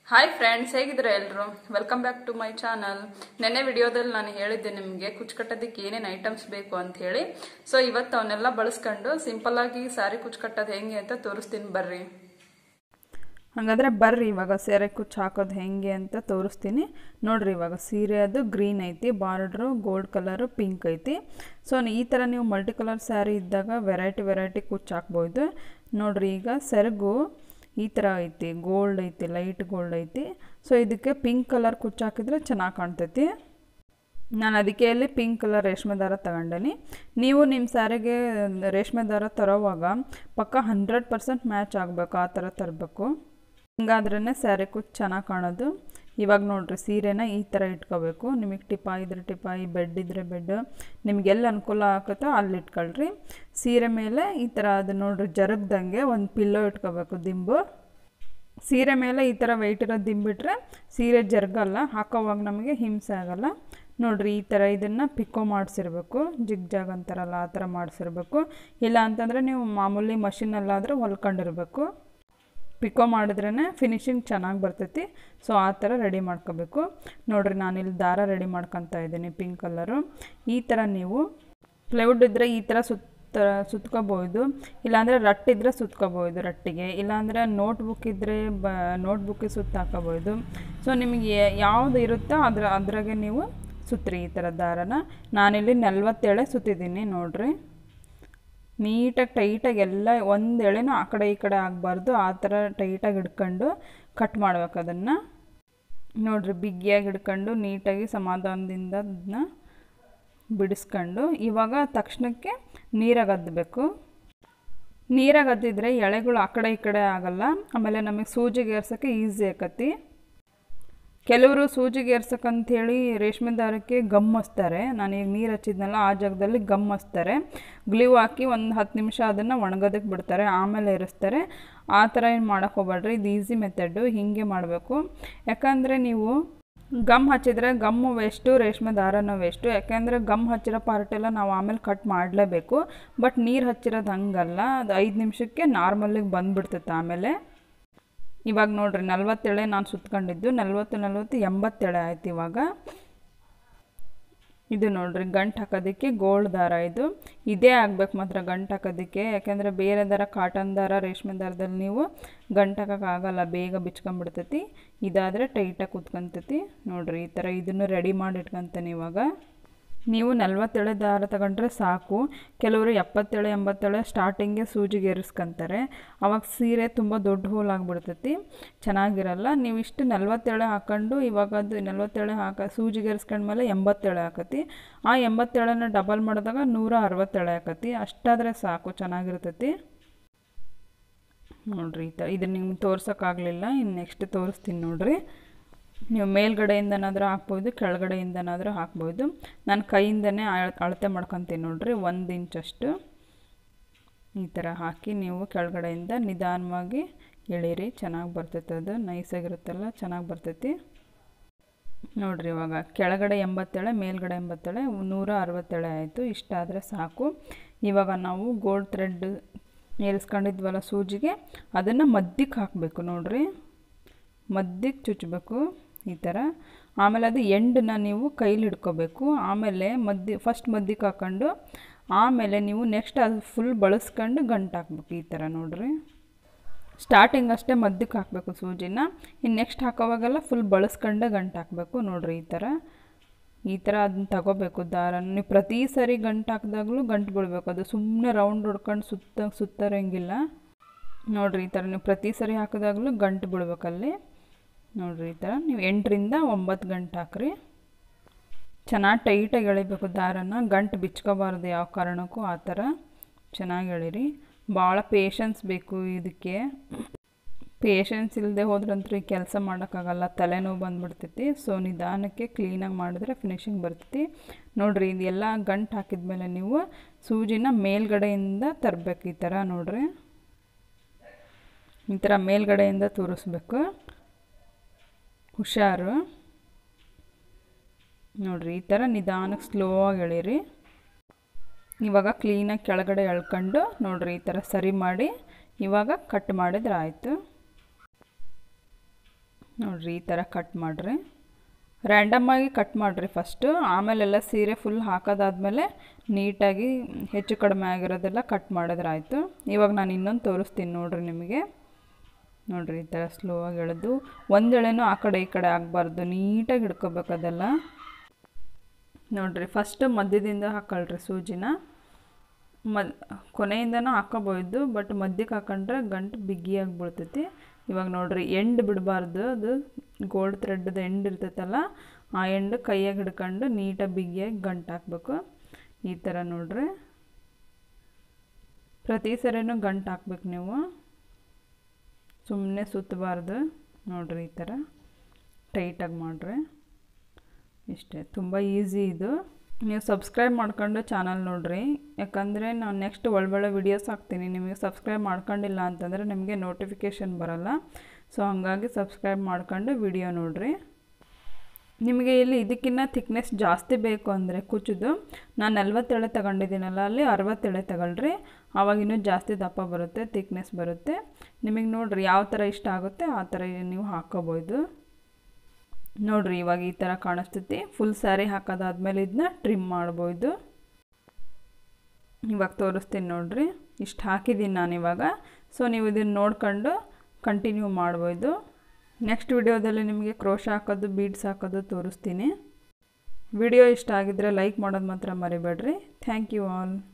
hi friends ಹೇಗಿದ್ದೀರಾ ಎಲ್ಲರೂ welcome back to my channel ನೆನ್ನೆ ವಿಡಿಯೋದಲ್ಲಿ ನಾನು ಹೇಳಿದ್ದೆ ನಿಮಗೆ ಕುಚ್ಕಟ್ಟೋದಕ್ಕೆ ಏನೇನು ಐಟಮ್ಸ್ ಬೇಕು ಅಂತ ಹೇಳಿ ಸೊ ಇವತ್ತು ಅವನ್ನೆಲ್ಲ ಬಳಸ್ಕೊಂಡು ಸಿಂಪಲ್ ಆಗಿ ಸಾರಿ ಕುಚ್ಕಟ್ಟೋದು ಹೆಂಗೆ ಅಂತ ತೋರಿಸ್ತೀನಿ ಬರ್ರಿ ಹಾಗಾದರೆ ಬರ್ರಿ ಇವಾಗ ಸೀರೆ ಕುಚ್ಚು ಹಾಕೋದು ಹೆಂಗೆ ಅಂತ ತೋರಿಸ್ತೀನಿ ನೋಡ್ರಿ ಇವಾಗ ಸೀರೆ ಅದು ಗ್ರೀನ್ ಐತಿ ಬಾರ್ಡ್ರು ಗೋಲ್ಡ್ ಕಲರು ಪಿಂಕ್ ಐತಿ ಸೊ ಈ ಥರ ನೀವು ಮಲ್ಟಿ ಕಲರ್ ಸ್ಯಾರಿ ಇದ್ದಾಗ ವೆರೈಟಿ ವೆರೈಟಿ ಕುಚ್ಚು ಹಾಕ್ಬೋದು ನೋಡ್ರಿ ಈಗ ಸೆರಗು ಈ ಥರ ಐತಿ ಗೋಲ್ಡ್ ಐತಿ ಲೈಟ್ ಗೋಲ್ಡ್ ಐತಿ ಸೊ ಇದಕ್ಕೆ ಪಿಂಕ್ ಕಲರ್ ಕುಚ್ಚು ಹಾಕಿದ್ರೆ ಚೆನ್ನಾಗಿ ಕಾಣ್ತೈತಿ ನಾನು ಅದಕ್ಕೆ ಅಲ್ಲಿ ಪಿಂಕ್ ಕಲರ್ ರೇಷ್ಮೆ ದಾರ ತಗೊಂಡೇನಿ ನೀವು ನಿಮ್ಮ ಸ್ಯಾರಿಗೆ ರೇಷ್ಮೆ ದಾರ ತರೋವಾಗ ಪಕ್ಕ ಹಂಡ್ರೆಡ್ ಪರ್ಸೆಂಟ್ ಮ್ಯಾಚ್ ಆಗಬೇಕು ಆ ಥರ ತರಬೇಕು ಹಿಂಗಾದ್ರೇ ಸ್ಯಾರಿ ಕುಚ್ಚು ಚೆನ್ನಾಗಿ ಕಾಣೋದು ಇವಾಗ ನೋಡ್ರಿ ಸೀರೆನ ಈ ಥರ ಇಟ್ಕೋಬೇಕು ನಿಮಗೆ ಟಿಪಾಯಿ ಇದ್ರೆ ಟಿಪಾಯಿ ಬೆಡ್ ಇದ್ರೆ ಬೆಡ್ ನಿಮಗೆಲ್ಲ ಅನುಕೂಲ ಆಗುತ್ತೋ ಅಲ್ಲಿ ಇಟ್ಕೊಳ್ರಿ ಸೀರೆ ಮೇಲೆ ಈ ಥರ ಅದು ನೋಡ್ರಿ ಜರುಗ್ದಂಗೆ ಒಂದು ಪಿಲ್ಲೋ ಇಟ್ಕೋಬೇಕು ದಿಂಬು ಸೀರೆ ಮೇಲೆ ಈ ಥರ ವೆಯ್ಟ್ ಇರೋ ದಿಂಬಿಟ್ರೆ ಸೀರೆ ಜರುಗಲ್ಲ ಹಾಕೋವಾಗ ನಮಗೆ ಹಿಂಸೆ ಆಗಲ್ಲ ನೋಡ್ರಿ ಈ ಥರ ಇದನ್ನು ಪಿಕ್ಕೋ ಮಾಡಿಸಿರ್ಬೇಕು ಜಿಗ್ ಜಾಗ್ ಅಂತಾರಲ್ಲ ಆ ಥರ ಮಾಡಿಸಿರ್ಬೇಕು ಇಲ್ಲ ಅಂತಂದರೆ ನೀವು ಮಾಮೂಲಿ ಮಷಿನಲ್ಲಾದರೆ ಹೊಲ್ಕೊಂಡಿರ್ಬೇಕು ಪಿಕೋ ಮಾಡಿದ್ರೇ ಫಿನಿಶಿಂಗ್ ಚೆನ್ನಾಗಿ ಬರ್ತೈತಿ ಸೊ ಆ ಥರ ರೆಡಿ ಮಾಡ್ಕೋಬೇಕು ನೋಡಿರಿ ನಾನಿಲ್ಲಿ ದಾರ ರೆಡಿ ಮಾಡ್ಕೊತಾ ಇದ್ದೀನಿ ಪಿಂಕ್ ಕಲರು ಈ ಥರ ನೀವು ಪ್ಲೈವುಡ್ ಇದ್ದರೆ ಈ ಥರ ಸುತ್ತ ಸುತ್ಕೋಬೋದು ಇಲ್ಲಾಂದರೆ ರಟ್ಟಿದ್ರೆ ಸುತ್ಕೋಬೋದು ರಟ್ಟಿಗೆ ಇಲ್ಲಾಂದರೆ ನೋಟ್ಬುಕ್ ಇದ್ದರೆ ಬ ನೋಟ್ಬುಕ್ಕಿಗೆ ಸುತ್ತ ಹಾಕೋಬೋದು ಸೊ ನಿಮಗೆ ಯಾವುದು ಇರುತ್ತೋ ಅದ್ರ ಅದ್ರಾಗೆ ನೀವು ಸುತ್ತಿರಿ ಈ ಥರ ದಾರನ ನಾನಿಲ್ಲಿ ನಲ್ವತ್ತೇಳೆ ಸುತ್ತಿದ್ದೀನಿ ನೋಡಿರಿ ನೀಟಾಗಿ ಟೈಟಾಗಿ ಎಲ್ಲ ಒಂದು ಎಳೆನೂ ಆ ಕಡೆ ಈ ಕಡೆ ಆಗಬಾರ್ದು ಆ ಥರ ಟೈಟಾಗಿ ಹಿಡ್ಕೊಂಡು ಕಟ್ ಮಾಡ್ಬೇಕು ಅದನ್ನು ನೋಡಿರಿ ಬಿಗಿಯಾಗಿ ಹಿಡ್ಕೊಂಡು ನೀಟಾಗಿ ಸಮಾಧಾನದಿಂದ ಅದನ್ನ ಬಿಡಿಸ್ಕೊಂಡು ಇವಾಗ ತಕ್ಷಣಕ್ಕೆ ನೀರಾಗ ಅದ್ದಬೇಕು ನೀರಾಗ ಅದ್ದಿದ್ರೆ ಎಳೆಗಳು ಆ ಕಡೆ ಈ ಕಡೆ ಆಗಲ್ಲ ಆಮೇಲೆ ನಮಗೆ ಸೂಜಿಗೆ ಏರ್ಸೋಕ್ಕೆ ಈಸಿ ಆಕತಿ ಕೆಲವರು ಸೂಜಿಗೆ ಏರ್ಸಕ್ಕಂಥೇಳಿ ರೇಷ್ಮೆ ದಾರಕ್ಕೆ ಗಮ್ ಹಚ್ತಾರೆ ನಾನು ಈಗ ನೀರು ಹಚ್ಚಿದ್ನಲ್ಲ ಆ ಜಾಗದಲ್ಲಿ ಗಮ್ ಹಚ್ತಾರೆ ಗ್ಲೂ ಹಾಕಿ ಒಂದು ಹತ್ತು ನಿಮಿಷ ಅದನ್ನು ಒಣಗೋದಕ್ಕೆ ಬಿಡ್ತಾರೆ ಆಮೇಲೆ ಏರಿಸ್ತಾರೆ ಆ ಥರ ಏನು ಮಾಡೋಕ್ಕೆ ಹೋಗ್ಬೇಡ್ರಿ ಇದು ಈಸಿ ಮೆಥಡ್ಡು ಹೀಗೆ ಮಾಡಬೇಕು ಯಾಕಂದರೆ ನೀವು ಗಮ್ ಹಚ್ಚಿದ್ರೆ ಗಮ್ಮು ವೇಸ್ಟು ರೇಷ್ಮೆ ದಾರನೂ ವೇಸ್ಟು ಯಾಕೆಂದರೆ ಗಮ್ ಹಚ್ಚಿರೋ ಪಾರ್ಟೆಲ್ಲ ನಾವು ಆಮೇಲೆ ಕಟ್ ಮಾಡಲೇಬೇಕು ಬಟ್ ನೀರು ಹಚ್ಚಿರೋದು ಹಂಗಲ್ಲ ಅದು ಐದು ನಿಮಿಷಕ್ಕೆ ನಾರ್ಮಲ್ಲಿಗೆ ಬಂದುಬಿಡ್ತೈತೆ ಆಮೇಲೆ ಇವಾಗ ನೋಡ್ರಿ ನಲ್ವತ್ತೇಳೆ ನಾನು ಸುತ್ಕೊಂಡಿದ್ದು ನಲ್ವತ್ತು ನಲ್ವತ್ತು ಎಂಬತ್ತೇಳೆ ಆಯ್ತು ಇವಾಗ ಇದು ನೋಡ್ರಿ ಗಂಟು ಹಾಕೋದಕ್ಕೆ ಗೋಲ್ಡ್ ದಾರ ಇದು ಇದೇ ಆಗ್ಬೇಕು ಮಾತ್ರ ಗಂಟು ಹಾಕೋದಕ್ಕೆ ಯಾಕೆಂದರೆ ಬೇರೆ ದಾರ ಕಾಟನ್ ದಾರ ರೇಷ್ಮೆ ದಾರದಲ್ಲಿ ನೀವು ಗಂಟು ಹಾಕೋಕ್ಕಾಗಲ್ಲ ಬೇಗ ಬಿಚ್ಕೊಂಬಿಡ್ತೈತಿ ಇದಾದರೆ ಟೈಟಾಗಿ ಕುತ್ಕೊಂತೈತಿ ನೋಡ್ರಿ ಈ ಥರ ಇದನ್ನು ರೆಡಿ ಮಾಡಿ ಇಟ್ಕೊತಾನೆ ಇವಾಗ ನೀವು ನಲ್ವತ್ತೇಳೆ ದಾರ ತಗೊಂಡ್ರೆ ಸಾಕು ಕೆಲವರು ಎಪ್ಪತ್ತೇಳು ಎಂಬತ್ತೇಳು ಸ್ಟಾರ್ಟಿಂಗ್ಗೆ ಸೂಜಿಗೆ ಏರಿಸ್ಕೊಂತಾರೆ ಅವಾಗ ಸೀರೆ ತುಂಬ ದೊಡ್ಡ ಹೋಲ್ ಆಗಿಬಿಡ್ತೈತಿ ಚೆನ್ನಾಗಿರಲ್ಲ ನೀವು ಇಷ್ಟು ನಲ್ವತ್ತೇಳೆ ಹಾಕೊಂಡು ಇವಾಗ ಅದು ನಲ್ವತ್ತೇಳೆ ಹಾಕ ಸೂಜಿಗೆ ಏರಿಸ್ಕೊಂಡ್ಮೇಲೆ ಎಂಬತ್ತೇಳೆ ಹಾಕತಿ ಆ ಎಂಬತ್ತೇಳನ್ನ ಡಬಲ್ ಮಾಡಿದಾಗ ನೂರ ಅರವತ್ತೇಳೆ ಹಾಕತಿ ಅಷ್ಟಾದರೆ ಸಾಕು ಚೆನ್ನಾಗಿರ್ತೈತಿ ನೋಡಿರಿ ಈ ಥರ ಇದನ್ನು ನಿಮ್ಗೆ ತೋರ್ಸೋಕ್ಕಾಗಲಿಲ್ಲ ಇನ್ನು ನೆಕ್ಸ್ಟ್ ತೋರಿಸ್ತೀನಿ ನೋಡಿರಿ ನೀವು ಮೇಲ್ಗಡೆಯಿಂದನಾದರೂ ಹಾಕ್ಬೋದು ಕೆಳಗಡೆಯಿಂದನಾದರೂ ಹಾಕ್ಬೋದು ನಾನು ಕೈಯಿಂದನೇ ಅಳತೆ ಮಾಡ್ಕೊತೀನಿ ನೋಡಿರಿ ಒಂದು ಇಂಚಷ್ಟು ಈ ಥರ ಹಾಕಿ ನೀವು ಕೆಳಗಡೆಯಿಂದ ನಿಧಾನವಾಗಿ ಎಳೀರಿ ಚೆನ್ನಾಗಿ ಬರ್ತೈತೆ ಅದು ನೈಸಾಗಿರುತ್ತಲ್ಲ ಚೆನ್ನಾಗಿ ಬರ್ತೈತಿ ನೋಡಿರಿ ಇವಾಗ ಕೆಳಗಡೆ ಎಂಬತ್ತೇಳೆ ಮೇಲ್ಗಡೆ ಎಂಬತ್ತೇಳೆ ನೂರ ಅರವತ್ತೇಳೆ ಆಯಿತು ಇಷ್ಟಾದರೆ ಸಾಕು ಇವಾಗ ನಾವು ಗೋಲ್ಡ್ ಥ್ರೆಡ್ ಏರಿಸ್ಕೊಂಡಿದ್ವಲ್ಲ ಸೂಜಿಗೆ ಅದನ್ನು ಮಧ್ಯಕ್ಕೆ ಹಾಕಬೇಕು ನೋಡಿರಿ ಮಧ್ಯಕ್ಕೆ ಚುಚ್ಚಬೇಕು ಈ ಥರ ಆಮೇಲೆ ಅದು ಎಂಡನ್ನ ನೀವು ಕೈಲಿ ಹಿಡ್ಕೋಬೇಕು ಆಮೇಲೆ ಮಧ್ಯ ಫಸ್ಟ್ ಮಧ್ಯಕ್ಕೆ ಹಾಕ್ಕೊಂಡು ಆಮೇಲೆ ನೀವು ನೆಕ್ಸ್ಟ್ ಅದು ಫುಲ್ ಬಳಸ್ಕೊಂಡು ಗಂಟು ಹಾಕ್ಬೇಕು ಈ ಥರ ನೋಡಿರಿ ಸ್ಟಾರ್ಟಿಂಗ್ ಅಷ್ಟೇ ಮಧ್ಯಕ್ಕೆ ಹಾಕಬೇಕು ಸೂಜಿನ ಇನ್ನು ನೆಕ್ಸ್ಟ್ ಹಾಕೋವಾಗೆಲ್ಲ ಫುಲ್ ಬಳಸ್ಕೊಂಡೆ ಗಂಟು ಹಾಕಬೇಕು ನೋಡಿರಿ ಈ ಥರ ಈ ಥರ ಅದನ್ನ ತಗೋಬೇಕು ದಾರ ನೀವು ಪ್ರತಿ ಸರಿ ಗಂಟು ಹಾಕಿದಾಗಲೂ ಗಂಟು ಬಿಡಬೇಕು ಅದು ಸುಮ್ಮನೆ ರೌಂಡ್ ಹೊಡ್ಕೊಂಡು ಸುತ್ತ ಸುತ್ತರಂಗಿಲ್ಲ ನೋಡಿರಿ ಈ ಥರ ನೀವು ಪ್ರತಿ ಸರಿ ಹಾಕಿದಾಗಲೂ ಗಂಟು ಬಿಡ್ಬೇಕಲ್ಲಿ ನೋಡಿರಿ ಈ ಥರ ನೀವು ಎಂಟರಿಂದ ಒಂಬತ್ತು ಗಂಟೆ ಹಾಕ್ರಿ ಚೆನ್ನಾಗಿ ಟೈಟಾಗಿ ಎಳಿಬೇಕು ದಾರನ ಗಂಟು ಬಿಚ್ಕೋಬಾರ್ದು ಯಾವ ಕಾರಣಕ್ಕೂ ಆ ಥರ ಚೆನ್ನಾಗಿ ಎಳೀರಿ ಭಾಳ ಪೇಷನ್ಸ್ ಬೇಕು ಇದಕ್ಕೆ ಪೇಷನ್ಸ್ ಇಲ್ಲದೆ ಹೋದ್ರಂತೂ ಈ ಕೆಲಸ ಮಾಡೋಕ್ಕಾಗಲ್ಲ ತಲೆನೋವು ಬಂದುಬಿಡ್ತೈತಿ ಸೊ ನಿಧಾನಕ್ಕೆ ಕ್ಲೀನಾಗಿ ಮಾಡಿದ್ರೆ ಫಿನಿಶಿಂಗ್ ಬರ್ತೈತಿ ನೋಡಿರಿ ಇದೆಲ್ಲ ಗಂಟು ಹಾಕಿದ್ಮೇಲೆ ನೀವು ಸೂಜಿನ ಮೇಲ್ಗಡೆಯಿಂದ ತರಬೇಕು ಈ ಥರ ನೋಡಿರಿ ಈ ಥರ ಮೇಲ್ಗಡೆಯಿಂದ ತೋರಿಸ್ಬೇಕು ಹುಷಾರು ನೋಡಿರಿ ಈ ಥರ ನಿಧಾನಕ್ಕೆ ಸ್ಲೋ ಆಗಿ ಎಳೀರಿ ಇವಾಗ ಕ್ಲೀನಾಗಿ ಕೆಳಗಡೆ ಎಳ್ಕೊಂಡು ನೋಡಿರಿ ಈ ಥರ ಸರಿ ಮಾಡಿ ಇವಾಗ ಕಟ್ ಮಾಡಿದ್ರೆ ಆಯಿತು ನೋಡಿರಿ ಈ ಥರ ಕಟ್ ಮಾಡಿರಿ ರ್ಯಾಂಡಮ್ಮಾಗಿ ಕಟ್ ಮಾಡಿರಿ ಫಸ್ಟು ಆಮೇಲೆಲ್ಲ ಸೀರೆ ಫುಲ್ ಹಾಕೋದಾದ್ಮೇಲೆ ನೀಟಾಗಿ ಹೆಚ್ಚು ಕಡಿಮೆ ಆಗಿರೋದೆಲ್ಲ ಕಟ್ ಮಾಡಿದ್ರೆ ಆಯಿತು ಇವಾಗ ನಾನು ಇನ್ನೊಂದು ತೋರಿಸ್ತೀನಿ ನೋಡಿರಿ ನಿಮಗೆ ನೋಡಿರಿ ಈ ಥರ ಸ್ಲೋ ಆಗಿ ಎಳೆದು ಒಂದು ಎಳೆನೂ ಆ ಕಡೆ ಈ ಕಡೆ ಆಗಬಾರ್ದು ನೀಟಾಗಿ ಹಿಡ್ಕೋಬೇಕು ಅದೆಲ್ಲ ನೋಡಿರಿ ಫಸ್ಟ್ ಮಧ್ಯದಿಂದ ಹಾಕೊಳ್ರಿ ಸೂಜಿನ ಮದ್ ಕೊನೆಯಿಂದನೂ ಹಾಕೋಬೋದು ಬಟ್ ಮಧ್ಯಕ್ಕೆ ಹಾಕೊಂಡ್ರೆ ಗಂಟು ಬಿಗಿಯಾಗಿ ಬೀಳ್ತೈತಿ ಇವಾಗ ನೋಡಿರಿ ಎಂಡ್ ಬಿಡಬಾರ್ದು ಅದು ಗೋಲ್ಡ್ ಥ್ರೆಡ್ದು ಎಂಡ್ ಇರ್ತೈತಲ್ಲ ಆ ಎಂಡ್ ಕೈಯಾಗಿ ಹಿಡ್ಕೊಂಡು ನೀಟಾಗಿ ಬಿಗಿಯಾಗಿ ಗಂಟು ಹಾಕ್ಬೇಕು ಈ ಥರ ನೋಡ್ರಿ ಪ್ರತಿ ಸರಿನೂ ಗಂಟು ಹಾಕ್ಬೇಕು ನೀವು ಸುಮ್ಮನೆ ಸುತ್ತಬಾರ್ದು ನೋಡಿರಿ ಈ ಥರ ಟೈಟಾಗಿ ಮಾಡಿರಿ ಇಷ್ಟೇ ತುಂಬ ಈಸಿ ಇದು ನೀವು ಸಬ್ಸ್ಕ್ರೈಬ್ ಮಾಡ್ಕೊಂಡು ಚಾನಲ್ ನೋಡಿರಿ ಯಾಕಂದರೆ ನಾನು ನೆಕ್ಸ್ಟ್ ಒಳ್ಳೊಳ್ಳೆ ವಿಡಿಯೋಸ್ ಹಾಕ್ತೀನಿ ನಿಮಗೆ ಸಬ್ಸ್ಕ್ರೈಬ್ ಮಾಡ್ಕೊಂಡಿಲ್ಲ ಅಂತಂದರೆ ನಿಮಗೆ ನೋಟಿಫಿಕೇಷನ್ ಬರೋಲ್ಲ ಸೊ ಹಾಗಾಗಿ ಸಬ್ಸ್ಕ್ರೈಬ್ ಮಾಡ್ಕೊಂಡು ವಿಡಿಯೋ ನೋಡಿರಿ ನಿಮಗೆ ಇಲ್ಲಿ ಇದಕ್ಕಿಂತ ಥಿಕ್ನೆಸ್ ಜಾಸ್ತಿ ಬೇಕು ಅಂದರೆ ಕುಚ್ಚುದು ನಾನು ನಲ್ವತ್ತೆಳೆ ತಗೊಂಡಿದ್ದೀನಲ್ಲ ಅಲ್ಲಿ ಅರವತ್ತೆಳೆ ತಗೊಳ್ರಿ ಆವಾಗ ಇನ್ನೂ ಜಾಸ್ತಿ ದಪ್ಪ ಬರುತ್ತೆ ಥಿಕ್ನೆಸ್ ಬರುತ್ತೆ ನಿಮಗೆ ನೋಡಿರಿ ಯಾವ ಥರ ಇಷ್ಟ ಆಗುತ್ತೆ ಆ ಥರ ನೀವು ಹಾಕ್ಕೋಬೋದು ನೋಡಿರಿ ಇವಾಗ ಈ ಥರ ಕಾಣಿಸ್ತೈತಿ ಫುಲ್ ಸ್ಯಾರಿ ಹಾಕೋದಾದ್ಮೇಲೆ ಇದನ್ನ ಟ್ರಿಮ್ ಮಾಡ್ಬೋದು ಇವಾಗ ತೋರಿಸ್ತೀನಿ ನೋಡಿರಿ ಇಷ್ಟು ಹಾಕಿದ್ದೀನಿ ನಾನು ಇವಾಗ ಸೊ ನೀವು ಇದನ್ನು ನೋಡ್ಕೊಂಡು ಕಂಟಿನ್ಯೂ ಮಾಡ್ಬೋದು ನೆಕ್ಸ್ಟ್ ವಿಡಿಯೋದಲ್ಲಿ ನಿಮಗೆ ಕ್ರೋಶ ಹಾಕೋದು ಬೀಡ್ಸ್ ಹಾಕೋದು ತೋರಿಸ್ತೀನಿ ವಿಡಿಯೋ ಇಷ್ಟ ಆಗಿದ್ದರೆ ಲೈಕ್ ಮಾಡೋದು ಮಾತ್ರ ಮರಿಬೇಡ್ರಿ ಥ್ಯಾಂಕ್ ಯು ಆಲ್